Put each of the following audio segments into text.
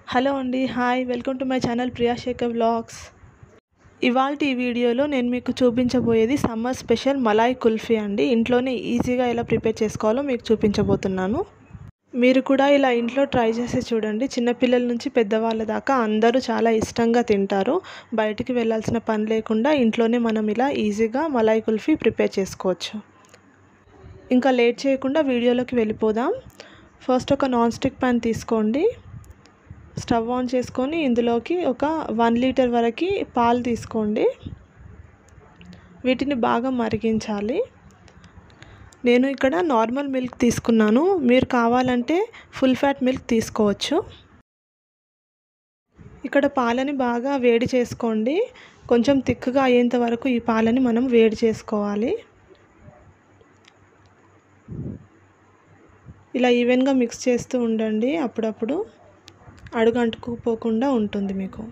hello అండి hi welcome to my channel Priya Shekhar vlogs ఇవాళ ఈ వీడియోలో నేను మీకు చూపించబోయేది సమ్మర్ స్పెషల్ మలాయ్ కుల్ఫీ అండి ఇంట్లోనే ఈజీగా ఎలా ప్రిపేర్ చేసుకోవాలో మీకు చూపించబోతున్నాను మీరు కూడా ఇలా ఇంట్లో ట్రై చేసి చూడండి చిన్నపిల్లల నుంచి పెద్దవాళ్ళ దాకా అందరూ చాలా ఇష్టంగా తింటారు బయటికి వెళ్ళాల్సిన పని లేకుండా ఇంట్లోనే మనం ఇలా ఈజీగా మలాయ్ కుల్ఫీ ప్రిపేర్ చేసుకోవచ్చు ఇంకా లేట్ చేయకుండా వీడియోలోకి వెళ్ళిపోదాం ఫస్ట్ ఒక నాన్ స్టిక్ ప్యాన్ తీసుకోండి స్టవ్ ఆన్ చేసుకొని ఇందులోకి ఒక వన్ లీటర్ వరకు పాలు తీసుకోండి వీటిని బాగా మరిగించాలి నేను ఇక్కడ నార్మల్ మిల్క్ తీసుకున్నాను మీరు కావాలంటే ఫుల్ ఫ్యాట్ మిల్క్ తీసుకోవచ్చు ఇక్కడ పాలని బాగా వేడి చేసుకోండి కొంచెం తిక్కుగా అయ్యేంత వరకు ఈ పాలని మనం వేడి చేసుకోవాలి ఇలా ఈవెన్గా మిక్స్ చేస్తూ ఉండండి అప్పుడప్పుడు అడుగు అంటుకుపోకుండా ఉంటుంది మీకు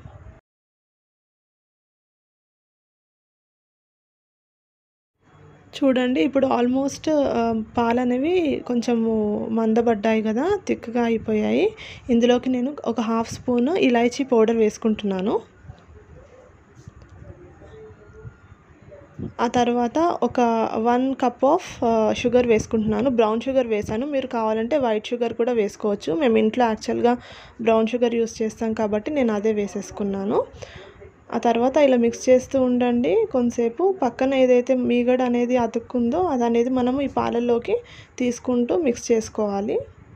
చూడండి ఇప్పుడు ఆల్మోస్ట్ పాలు అనేవి కొంచెము మందబడ్డాయి కదా తిక్కగా అయిపోయాయి ఇందులోకి నేను ఒక హాఫ్ స్పూన్ ఇలాచీ పౌడర్ వేసుకుంటున్నాను ఆ తర్వాత ఒక వన్ కప్ ఆఫ్ షుగర్ వేసుకుంటున్నాను బ్రౌన్ షుగర్ వేసాను మీరు కావాలంటే వైట్ షుగర్ కూడా వేసుకోవచ్చు మేము ఇంట్లో యాక్చువల్గా బ్రౌన్ షుగర్ యూస్ చేస్తాం కాబట్టి నేను అదే వేసేసుకున్నాను ఆ తర్వాత ఇలా మిక్స్ చేస్తూ ఉండండి కొంతసేపు పక్కన ఏదైతే మీగడ అనేది అతుక్కుందో అది అనేది మనం ఈ పాలల్లోకి తీసుకుంటూ మిక్స్ చేసుకోవాలి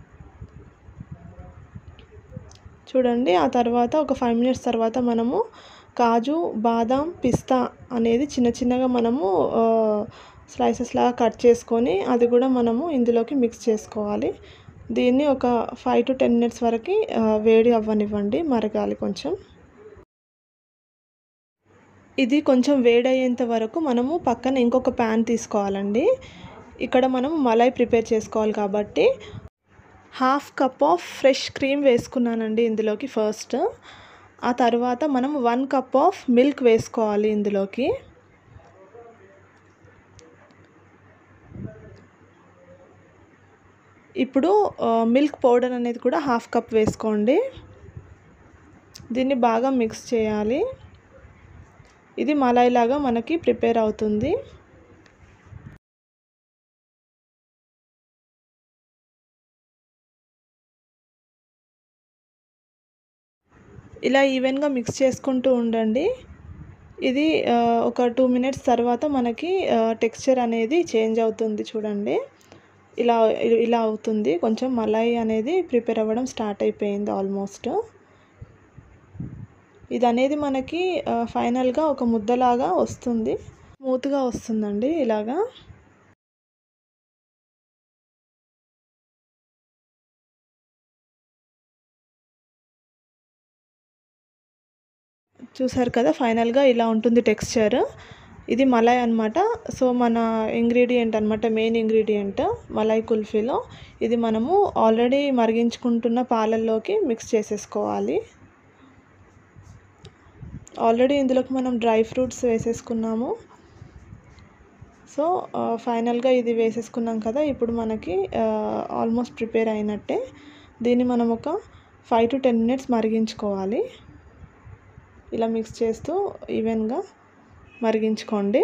చూడండి ఆ తర్వాత ఒక ఫైవ్ మినిట్స్ తర్వాత మనము కాజు బాదాం పిస్తా అనేది చిన్న చిన్నగా మనము స్లైసెస్ లాగా కట్ చేసుకొని అది కూడా మనము ఇందులోకి మిక్స్ చేసుకోవాలి దీన్ని ఒక ఫైవ్ టు టెన్ మినిట్స్ వరకు వేడి అవ్వనివ్వండి మరగాలి కొంచెం ఇది కొంచెం వేడయ్యేంత వరకు మనము పక్కన ఇంకొక ప్యాన్ తీసుకోవాలండి ఇక్కడ మనం మలై ప్రిపేర్ చేసుకోవాలి కాబట్టి half cup of fresh cream వేసుకున్నానండి ఇందులోకి ఫస్ట్ ఆ తర్వాత మనం వన్ కప్ ఆఫ్ మిల్క్ వేసుకోవాలి ఇందులోకి ఇప్పుడు మిల్క్ పౌడర్ అనేది కూడా హాఫ్ కప్ వేసుకోండి దీన్ని బాగా మిక్స్ చేయాలి ఇది మలాయ్ లాగా మనకి ప్రిపేర్ అవుతుంది ఇలా ఈవెన్గా మిక్స్ చేసుకుంటూ ఉండండి ఇది ఒక టూ మినిట్స్ తర్వాత మనకి టెక్స్చర్ అనేది చేంజ్ అవుతుంది చూడండి ఇలా ఇలా అవుతుంది కొంచెం మలాయి అనేది ప్రిపేర్ అవ్వడం స్టార్ట్ అయిపోయింది ఆల్మోస్ట్ ఇది అనేది మనకి ఫైనల్గా ఒక ముద్దలాగా వస్తుంది స్మూత్గా వస్తుందండి ఇలాగా చూసారు కదా ఫైనల్గా ఇలా ఉంటుంది టెక్స్చర్ ఇది మలాయ్ అనమాట సో మన ఇంగ్రీడియంట్ అనమాట మెయిన్ ఇంగ్రీడియంట్ మలాయ్ కుల్ఫీలో ఇది మనము ఆల్రెడీ మరిగించుకుంటున్న పాలల్లోకి మిక్స్ చేసేసుకోవాలి ఆల్రెడీ ఇందులోకి మనం డ్రై ఫ్రూట్స్ వేసేసుకున్నాము సో ఫైనల్గా ఇది వేసేసుకున్నాం కదా ఇప్పుడు మనకి ఆల్మోస్ట్ ప్రిపేర్ అయినట్టే దీన్ని మనం ఒక ఫైవ్ టు టెన్ మినిట్స్ మరిగించుకోవాలి ఇలా మిక్స్ చేస్తూ ఈవెన్గా మరిగించుకోండి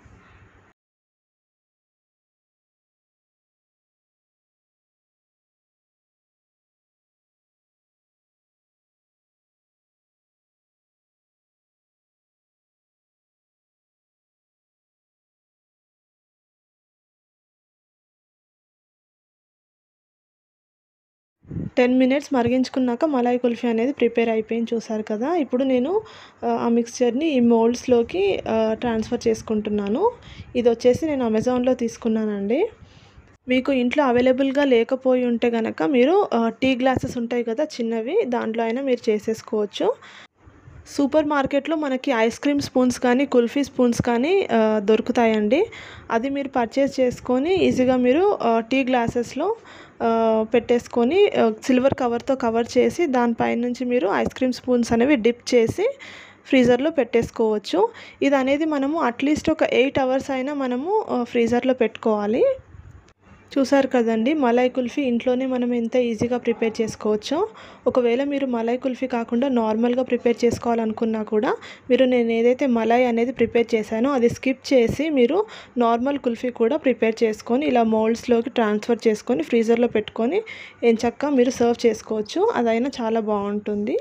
టెన్ మినిట్స్ మరిగించుకున్నాక మలాయ్ కుల్ఫీ అనేది ప్రిపేర్ అయిపోయింది చూసారు కదా ఇప్పుడు నేను ఆ మిక్స్చర్ని ఈ మోల్డ్స్లోకి ట్రాన్స్ఫర్ చేసుకుంటున్నాను ఇది వచ్చేసి నేను అమెజాన్లో తీసుకున్నానండి మీకు ఇంట్లో అవైలబుల్గా లేకపోయి ఉంటే కనుక మీరు టీ గ్లాసెస్ ఉంటాయి కదా చిన్నవి దాంట్లో అయినా మీరు చేసేసుకోవచ్చు సూపర్ మార్కెట్లో మనకి ఐస్ క్రీమ్ స్పూన్స్ కానీ కుల్ఫీ స్పూన్స్ కానీ దొరుకుతాయండి అది మీరు పర్చేస్ చేసుకొని ఈజీగా మీరు టీ గ్లాసెస్లో పెట్టేసుకొని సిల్వర్ కవర్తో కవర్ చేసి దానిపై నుంచి మీరు ఐస్ క్రీమ్ స్పూన్స్ అనేవి డిప్ చేసి ఫ్రీజర్లో పెట్టేసుకోవచ్చు ఇది అనేది మనము అట్లీస్ట్ ఒక ఎయిట్ అవర్స్ అయినా మనము ఫ్రీజర్లో పెట్టుకోవాలి చూసారు కదండి మలై కుల్ఫీ ఇంట్లోనే మనం ఎంత ఈజీగా ప్రిపేర్ చేసుకోవచ్చో ఒకవేళ మీరు మలై కుల్ఫీ కాకుండా నార్మల్గా ప్రిపేర్ చేసుకోవాలనుకున్నా కూడా మీరు నేను ఏదైతే మలై అనేది ప్రిపేర్ చేశానో అది స్కిప్ చేసి మీరు నార్మల్ కుల్ఫీ కూడా ప్రిపేర్ చేసుకొని ఇలా మోల్డ్స్లోకి ట్రాన్స్ఫర్ చేసుకొని ఫ్రీజర్లో పెట్టుకొని ఎంచక్క మీరు సర్వ్ చేసుకోవచ్చు అదైనా చాలా బాగుంటుంది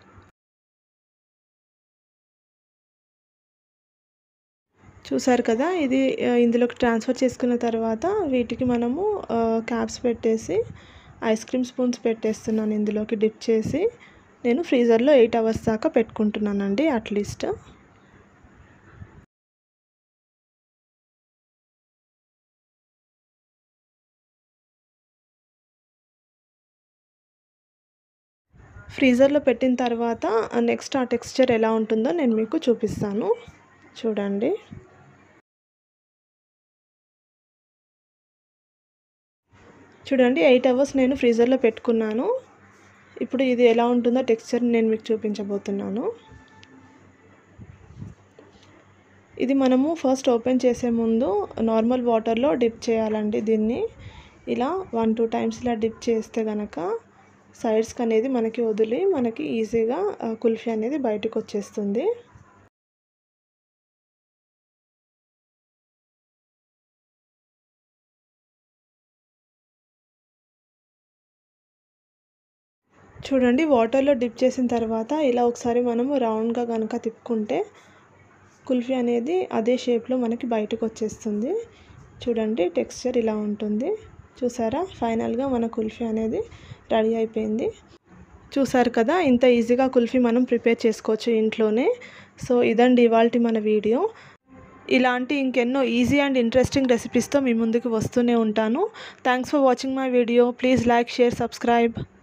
చూసారు కదా ఇది ఇందులోకి ట్రాన్స్ఫర్ చేసుకున్న తర్వాత వీటికి మనము క్యాప్స్ పెట్టేసి ఐస్ క్రీమ్ స్పూన్స్ పెట్టేస్తున్నాను ఇందులోకి డిప్ చేసి నేను ఫ్రీజర్లో ఎయిట్ అవర్స్ దాకా పెట్టుకుంటున్నానండి అట్లీస్ట్ ఫ్రీజర్లో పెట్టిన తర్వాత నెక్స్ట్ ఆ టెక్స్చర్ ఎలా ఉంటుందో నేను మీకు చూపిస్తాను చూడండి చూడండి ఎయిట్ అవర్స్ నేను ఫ్రీజర్లో పెట్టుకున్నాను ఇప్పుడు ఇది ఎలా ఉంటుందో టెక్స్చర్ నేను మీకు చూపించబోతున్నాను ఇది మనము ఫస్ట్ ఓపెన్ చేసే ముందు నార్మల్ వాటర్లో డిప్ చేయాలండి దీన్ని ఇలా వన్ టూ టైమ్స్ ఇలా డిప్ చేస్తే కనుక సైడ్స్కి అనేది మనకి వదిలి మనకి ఈజీగా కుల్ఫీ అనేది బయటకు వచ్చేస్తుంది చూడండి వాటర్లో డిప్ చేసిన తర్వాత ఇలా ఒకసారి మనము రౌండ్గా కనుక తిప్పుకుంటే కుల్ఫీ అనేది అదే షేప్లో మనకి బయటకు వచ్చేస్తుంది చూడండి టెక్స్చర్ ఇలా ఉంటుంది చూసారా ఫైనల్గా మన కుల్ఫీ అనేది రెడీ అయిపోయింది చూసారు కదా ఇంత ఈజీగా కుల్ఫీ మనం ప్రిపేర్ చేసుకోవచ్చు ఇంట్లోనే సో ఇదండి ఇవాళ మన వీడియో ఇలాంటి ఇంకెన్నో ఈజీ అండ్ ఇంట్రెస్టింగ్ రెసిపీస్తో మీ ముందుకు వస్తూనే ఉంటాను thanks for watching my video please like share subscribe